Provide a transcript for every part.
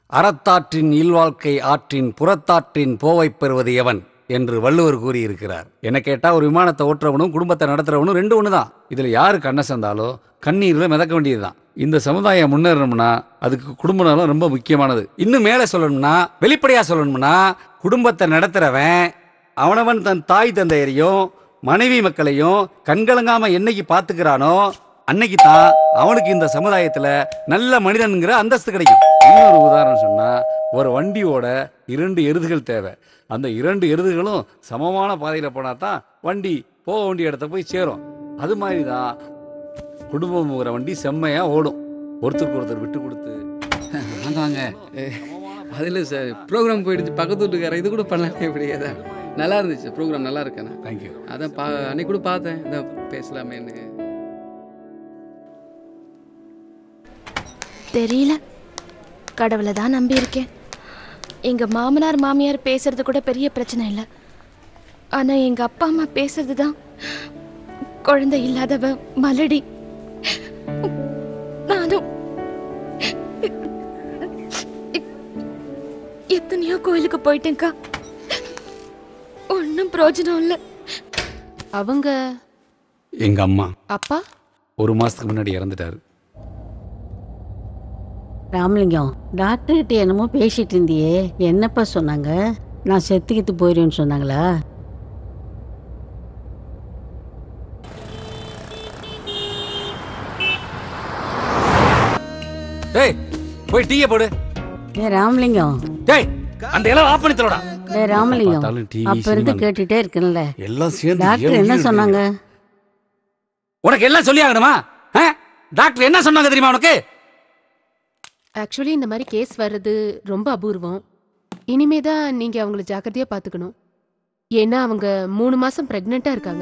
அறத்தாற்றின் இல்வாழ்க்கை ஆற்றின் புறத்தாற்றின் போவைப் பெறுவது எவன் என்று வள்ளுவர் கூறியிருக்கிறார் என்ன கேட்டா ஒரு விமானத்தை ஓட்டுறவனும் குடும்பத்தை நடத்துறவனும் ரெண்டு ஒன்று தான் இதில் யாரு கண்ணை சந்தாலோ கண்ணீரில் மிதக்க வேண்டியதுதான் இந்த சமுதாயம் முன்னேறணும்னா அதுக்கு குடும்ப நலம் ரொம்ப முக்கியமானது இன்னும் மேலே சொல்லணும்னா வெளிப்படையாக சொல்லணும்னா குடும்பத்தை நடத்துறவன் அவனவன் தன் தாய் தந்தையரையும் மனைவி மக்களையும் கண்கலங்காம என்னைக்கு பார்த்துக்கிறானோ அன்னைக்கு தான் அவனுக்கு இந்த சமுதாயத்துல நல்ல மனிதன்கிற அந்தஸ்து கிடைக்கும் இன்னொரு உதாரணம் சொன்னா ஒரு வண்டியோட இரண்டு எருதுகள் தேவை அந்த இரண்டு எருதுகளும் சமமான பாதையில போனா தான் வண்டி போக வேண்டிய இடத்த போய் சேரும் அது மாதிரி தான் குடும்பம் போகிற வண்டி செம்மையா ஓடும் ஒருத்தருக்கு ஒருத்தர் விட்டு கொடுத்து வாங்க அதில் சார் ப்ரோக்ராம் போயிடுச்சு பக்கத்து வீட்டுக்கார இது கூட பண்ணலாம் இப்படி அதான் நல்லா இருந்துச்சு ப்ரோக்ராம் நல்லா இருக்கேண்ணா தேங்க்யூ அதான் பா அன்னைக்கு கூட பார்த்தேன் அதான் பேசலாமேன்னு தெரியல கடவுளை தான் நம்பி இருக்கேன் எங்க மாமனார் மாமியார் பேசுறது கூட பெரிய பிரச்சனை இல்லை ஆனா எங்க அப்பா அம்மா பேசுறது தான் குழந்தை இல்லாதவ மலடி நானும் எத்தனையோ கோயிலுக்கு போயிட்டேன்க்கா ஒன்றும் பிரயோஜனம் இல்லை அவங்க எங்க அம்மா அப்பா ஒரு மாசத்துக்கு முன்னாடி இறந்துட்டாரு ராமலிங்கம் டாக்டர்கிட்ட என்னமோ பேசிட்டு இருந்தியே என்னப்பா சொன்னாங்க நான் செத்துக்கிட்டு போயிடுவேன்னு சொன்னாங்களா டேய் போய் டீயை போடு ஏ ராமலிங்கம் டேய் அந்த இடம் ஆஃப் பண்ணி தரடா ஏ ராமலிங்கம் பார்த்தாலும் TV, அப்ப இருந்து சினிமா. கேட்டுட்டே இருக்கேன்ல எல்லாம் சேர்ந்து டாக்டர் ஏன் என்ன உயிர் சொன்னாங்க உனக்கு எல்லாம் சொல்லி ஆகணுமா ஆ? டாக்டர் என்ன சொன்னாங்க தெரியுமா உனக்கு ஆக்சுவலி இந்த மாதிரி கேஸ் வர்றது ரொம்ப அபூர்வம் இனிமே தான் நீங்க அவங்கள ஜாக்கிரதையா பாத்துக்கணும் ஏன்னா அவங்க மூணு மாசம் பிரெக்னெண்டா இருக்காங்க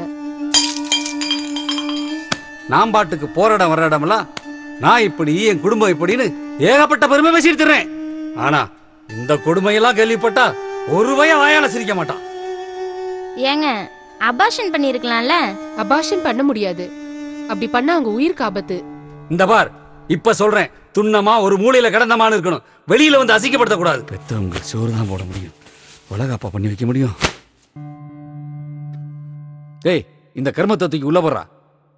நான் பாட்டுக்கு போற இடம் வர்ற இடமெல்லாம் நான் இப்படி என் குடும்பம் இப்படின்னு ஏகப்பட்ட பெருமை பேசிட்டு திரிறேன். ஆனா இந்த கொடுமையெல்லாம் கேள்விப்பட்டா ஒரு பையன் வாயால சிரிக்க மாட்டான் ஏங்க அபாஷன் பண்ணியிருக்கலாம்ல அபாஷன் பண்ண முடியாது அப்படி பண்ணா அவங்க உயிருக்கு ஆபத்து இந்த பார் இப்ப சொல்றேன் துண்ணமா ஒரு மூலையில கிடந்தமான்னு இருக்கணும் வெளியில வந்து அசிங்கப்படுத்த கூடாது பெத்தவங்க சோறு தான் போட முடியும் உலகப்பா பண்ணி வைக்க முடியும் டேய் இந்த கர்மத்தை தூக்கி உள்ள போடுறா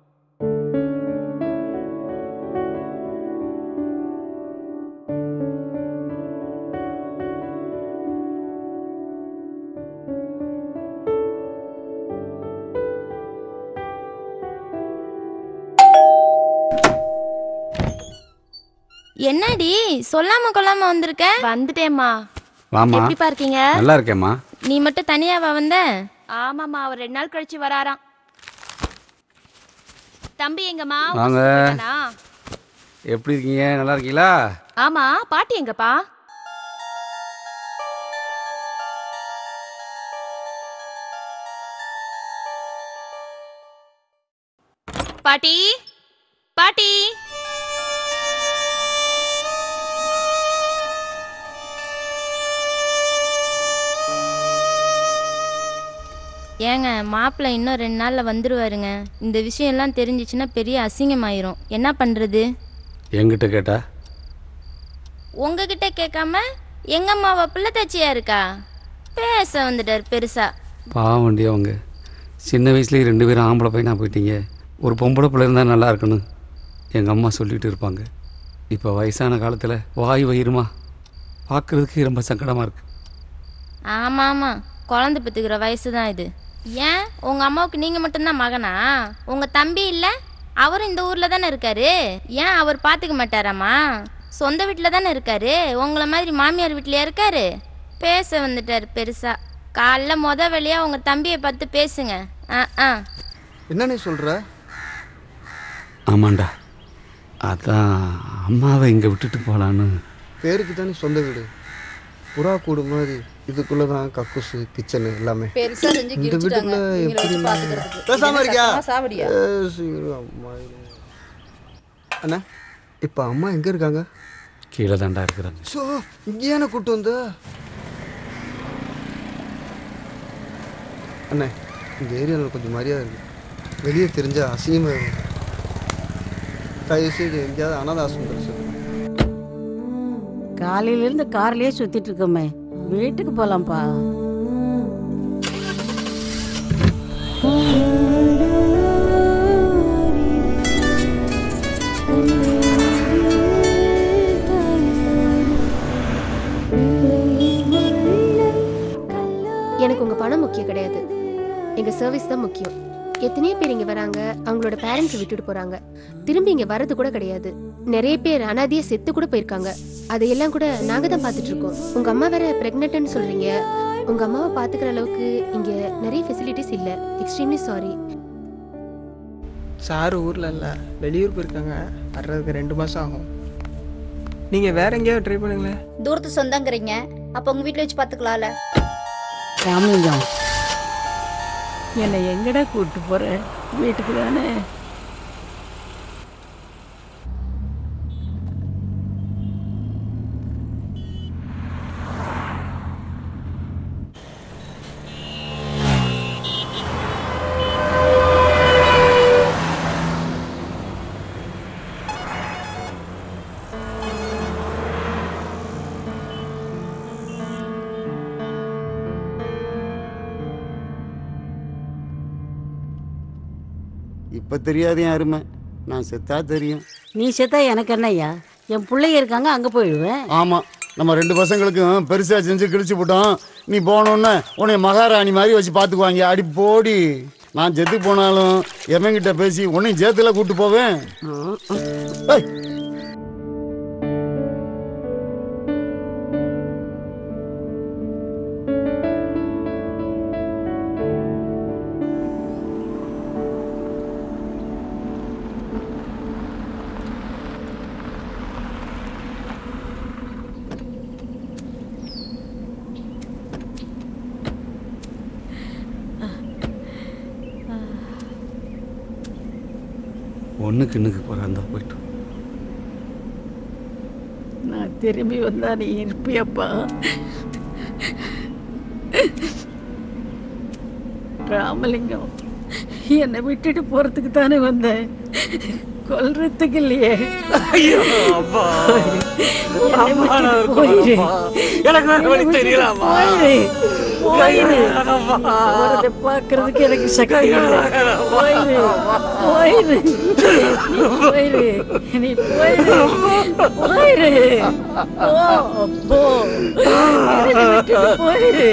என்னடி சொல்லாம கொள்ளாம வந்திருக்க வந்துட்டேம்மா வாமா எப்படிப்பா இருக்கீங்க நல்லா இருக்கேம்மா நீ மட்டும் தனியாவா வந்த ஆமாம்மா அவர் ரெண்டு நாள் கழிச்சு வராராம் தம்பி எங்கம்மா வாங்க. ஊருக்கு எப்படி இருக்கீங்க நல்லா இருக்கீங்களா ஆமா பாட்டி எங்கப்பா பாட்டி பாட்டி ஏங்க மாப்பிள்ளை இன்னும் ரெண்டு நாள்ல வந்துருவாருங்க இந்த விஷயம் எல்லாம் தெரிஞ்சிச்சுன்னா பெரிய அசிங்கமாயிரும் என்ன பண்றது என்கிட்ட கேட்டா உங்ககிட்ட கேட்காம எங்க அம்மாவா பிள்ளை தச்சியா இருக்கா பேச வந்துட்டார் பெருசா பாவண்டி அவங்க சின்ன வயசுலேயே ரெண்டு பேரும் ஆம்பளை பையனா போயிட்டீங்க ஒரு பொம்பளை பிள்ளை இருந்தால் நல்லா இருக்கணும் எங்கள் அம்மா சொல்லிட்டு இருப்பாங்க இப்போ வயசான காலத்தில் வாய் வயிறுமா பார்க்குறதுக்கு ரொம்ப சங்கடமாக இருக்கு ஆமா ஆமா குழந்தை பெற்றுக்கிற வயசு தான் இது ஏன் உங்க அம்மாவுக்கு நீங்க மட்டும்தான் மகனா உங்க தம்பி இல்ல அவரும் இந்த ஊர்ல தானே இருக்காரு ஏன் அவர் பாத்துக்க மாட்டாராமா சொந்த வீட்டில் தானே இருக்காரு உங்களை மாதிரி மாமியார் வீட்லயா இருக்காரு பேச வந்துட்டார் பெருசா காலைல முத வழியா உங்க தம்பியை பார்த்து பேசுங்க ஆ ஆ என்னண்ணே சொல்ற ஆமாண்டா அதான் அம்மாவை இங்கே விட்டுட்டு போகலான்னு பேருக்கு தானே சொந்த வீடு புறா கூடு மாதிரி இதுக்குள்ள தான் கக்கூசு கிச்சனு எல்லாமே பெருசா செஞ்சு இந்த கிழிச்சிட்டாங்க. வீட்டுக்குள்ள இவங்கள வச்சு எப்படி பாத்துக்கிறதுக்கு. பேசாம என்ன இருக்கியா சத்தமா சாவடியா? ஏ, சீக்கிரம் அம்மா இது. அண்ணா இப்போ அம்மா எங்க இருக்காங்க கீழே தாண்டா இருக்கிறாங்க ஸோ இங்கேயான கூட்டு வந்த அண்ணே இந்த ஏரியாவில் கொஞ்சம் மரியாதை இருக்கு வெளியே தெரிஞ்சா அசிங்கமாக இருக்கும் தயவு செய்து எங்கேயாவது அனாத ஆசிரமத்தில் சொல்லு காலையிலேருந்து கார்லயே சுத்திட்டு இருக்கோமே வீட்டுக்கு போலாம்ப்பா எனக்கு உங்க பணம் முக்கியம் கிடையாது எங்க சர்வீஸ் தான் முக்கியம் எத்தனையோ பேர் இங்க வராங்க அவங்களோட பேரண்ட்ஸ் விட்டுட்டு போறாங்க திரும்பி இங்க வர்றது கூட கிடையாது நிறைய பேர் அனாதையா செத்து கூட போயிருக்காங்க அதையெல்லாம் கூட நாங்க தான் பார்த்துட்டு இருக்கோம் உங்க அம்மா வேற பிரெக்னென்ட்னு சொல்றீங்க உங்க அம்மாவை பாத்துக்கிற அளவுக்கு இங்க நிறைய ஃபெசிலிட்டிஸ் இல்ல எக்ஸ்ட்ரீம்லி சாரி சார் ஊரில் இல்லை வெளியூர் போயிருக்காங்க வர்றதுக்கு ரெண்டு மாதம் ஆகும் நீங்கள் வேற எங்கேயாவது ட்ரை பண்ணுங்களேன் தூரத்து சொந்தங்கிறீங்க அப்போ உங்க வீட்டில் வச்சு பார்த்துக்கலாம்ல ராமலிங்கம் என்னை எங்கடா கூட்டு போற வீட்டுக்கு தானே இப்போ தெரியாது என் அருமை நான் செத்தா தெரியும் நீ செத்தா எனக்கு என்னய்யா என் பிள்ளைங்க இருக்காங்க அங்கே போயிடுவேன் ஆமாம் நம்ம ரெண்டு பசங்களுக்கும் பெருசாக செஞ்சு கிழிச்சு போட்டோம் நீ போனோன்னே உன்னை மகாராணி மாதிரி வச்சு பார்த்துக்குவாங்க அடி போடி நான் செத்து போனாலும் எவன்கிட்ட பேசி உன்னையும் சேர்த்துல கூட்டு போவேன் ஏய், ஒன்றுக்கு இன்னுக்கு போகிறாந்தா போயிட்டு நான் திரும்பி வந்தா நீ இருப்பியப்பா ராமலிங்கம் என்னை விட்டுட்டு போறதுக்கு தானே வந்தேன் கொல்றதுக்கு இல்லையே ஐயோ, அப்பா. என்னை அம்மா, நான் விட்டுட்டு இருக்கேன், போயிரு. அப்பா. எனக்கு வேற என்னை வழி விட்டுட்டு தெரியலம்மா. போயிரு. போயிரு. வேணாம்மா. போறதை பார்க்கறதுக்கு எனக்கு சக்தி இல்லை. வேணாம்மா. போயிரு. போயிரு. நீ போயிரு. நீ போயிரு. போயிரு. போ, போ. என்னை விட்டுட்டு போயிரு.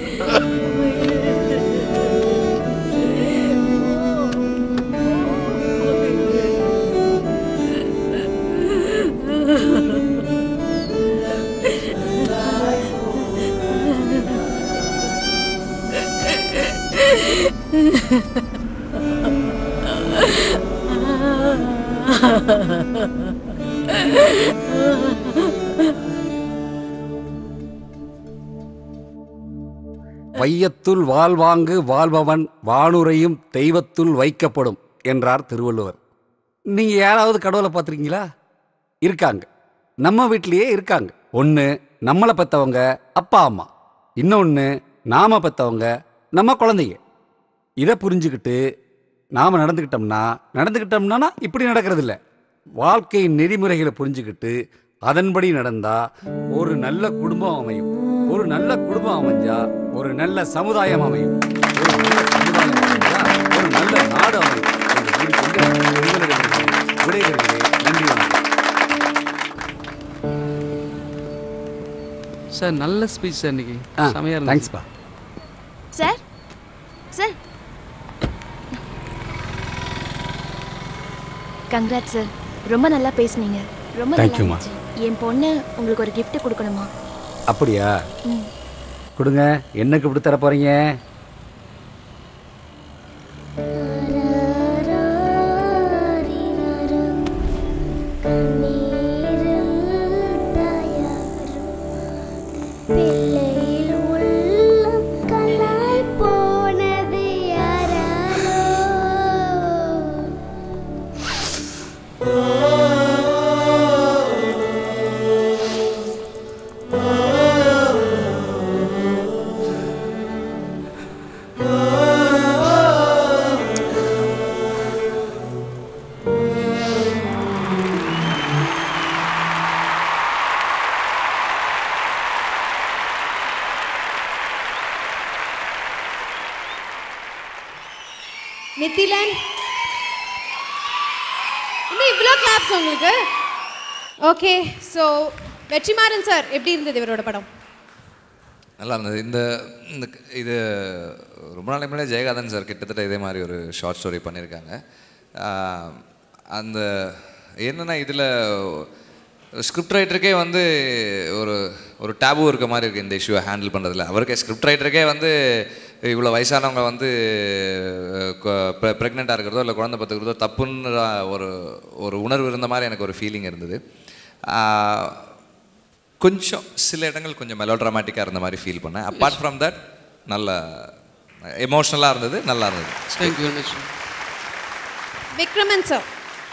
வையத்துள் வாழ்வாங்கு வாழ்பவன் வானுரையும் தெய்வத்துள் வைக்கப்படும் என்றார் திருவள்ளுவர் நீங்கள் யாராவது கடவுளை பார்த்துருக்கீங்களா இருக்காங்க நம்ம வீட்டிலேயே இருக்காங்க ஒன்று நம்மளை பெற்றவங்க அப்பா அம்மா இன்னொன்று நாம பெற்றவங்க நம்ம குழந்தைங்க இதை புரிஞ்சுக்கிட்டு நாம் நடந்துக்கிட்டோம்னா நடந்துக்கிட்டோம்னா இப்படி நடக்கிறது இல்ல வாழ்க்கையின் நெறிமுறைகளை புரிஞ்சுக்கிட்டு அதன்படி நடந்தா ஒரு நல்ல குடும்பம் அமையும் ஒரு நல்ல குடும்பம் அமைஞ்சா ஒரு நல்ல சமுதாயம் அமையும் ஒரு நல்ல சமுதாயம் அமைஞ்சா ஒரு நல்ல நாடு அமையும் என்று கூறிக்கொண்டு உங்களிடமிருந்து விடைபெறுகிறேன் நன்றி வணக்கம் சார் நல்ல ஸ்பீச் சார் இன்னைக்கு ஆ, செமையா இருந்துச்சு தேங்க்ஸ்ப்பா சார் சார் கங்க்ராட் சார் ரொம்ப நல்லா பேசுனீங்க ரொம்ப நல்லா Thank you, மா. இருந்துச்சு. என் பொண்ணு உங்களுக்கு ஒரு gift கொடுக்கணுமா அப்படியா ம் கொடுங்க என்ன இப்படி தர போறீங்க பிள்ளையில் உள்ளம் கல்லாய் போனது யாராலோ நித்திலன் இன்னும் இவ்வளோ கிளாப்ஸ் உங்களுக்கு ஓகே ஸோ வெற்றிமாறன் சார் எப்படி இருந்தது இவரோட படம் நல்லா இருந்தது இந்த இந்த இது ரொம்ப நாளைக்கு முன்னாடி ஜெயகாதன் சார் கிட்டத்தட்ட இதே மாதிரி ஒரு ஷார்ட் ஸ்டோரி பண்ணியிருக்காங்க ஆஹ் அந்த என்னென்னா இதில் ஸ்கிரிப்ட் ரைட்டருக்கே வந்து ஒரு ஒரு டேபு இருக்க மாதிரி இருக்குது இந்த இஷ்யூவை ஹேண்டில் பண்ணுறதுல அவருக்கே ஸ்கிரிப்ட் ரைட்டருக்கே வந்து இவ்வளோ வயசானவங்க வந்து ப்ரெக்னெண்ட்டாக இருக்கிறதோ இல்லை குழந்தை பார்த்துக்கிறதோ தப்புன்ற ஒரு ஒரு உணர்வு இருந்த மாதிரி எனக்கு ஒரு ஃபீலிங் இருந்தது ஆஹ் கொஞ்சம் சில இடங்கள் கொஞ்சம் மெலோ ட்ராமாட்டிக்காக இருந்த மாதிரி ஃபீல் பண்ணேன் அப்பார்ட் ஃப்ரம் தட் நல்ல எமோஷ்னலாக இருந்தது நல்லா இருந்தது thank you very much Vikraman sir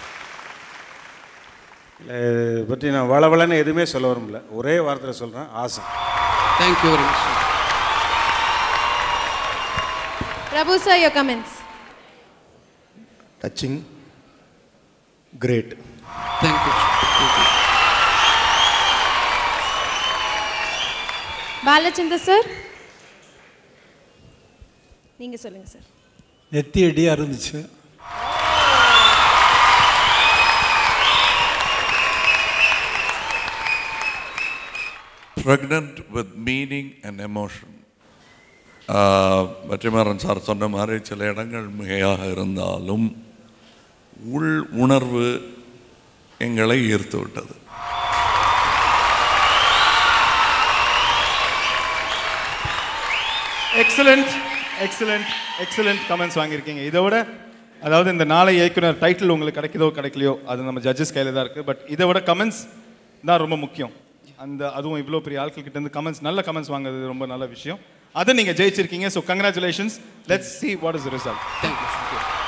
இல்லை இதை பற்றி நான் வளவளன்னு எதுவுமே சொல்ல விரும்பல ஒரே வார்த்தையில் சொல்கிறேன் ஆசை thank you very much Prabhu sir your comments touching great thank you Balachander sir நீங்க சொல்லுங்க சார் நெத்தி அடியாக இருந்துச்சு pregnant with meaning and emotion. ஆஹ், வெற்றிமாறன் சார் சொன்ன மாதிரி சில இடங்கள் மிகையாக இருந்தாலும் உள் உணர்வு எங்களை ஈர்த்து விட்டது எக்ஸலண்ட் எக்ஸலண்ட் எக்ஸலண்ட் கமெண்ட்ஸ் வாங்கியிருக்கீங்க இதை விட அதாவது இந்த நாளை இயக்குனர் டைட்டில் உங்களுக்கு கிடைக்குதோ கிடைக்கலையோ அது நம்ம ஜட்ஜஸ் கையில் தான் இருக்குது பட் இதை விட கமெண்ட்ஸ் தான் ரொம்ப முக்கியம் அந்த அதுவும் இவ்வளோ பெரிய ஆட்கள் கிட்ட இருந்து கமெண்ட்ஸ் நல்ல கமெண்ட்ஸ் வாங்குறது ரொம்ப நல்ல விஷயம் அதை நீங்கள் ஜெயிச்சிருக்கீங்க so congratulations let's see what is result thank you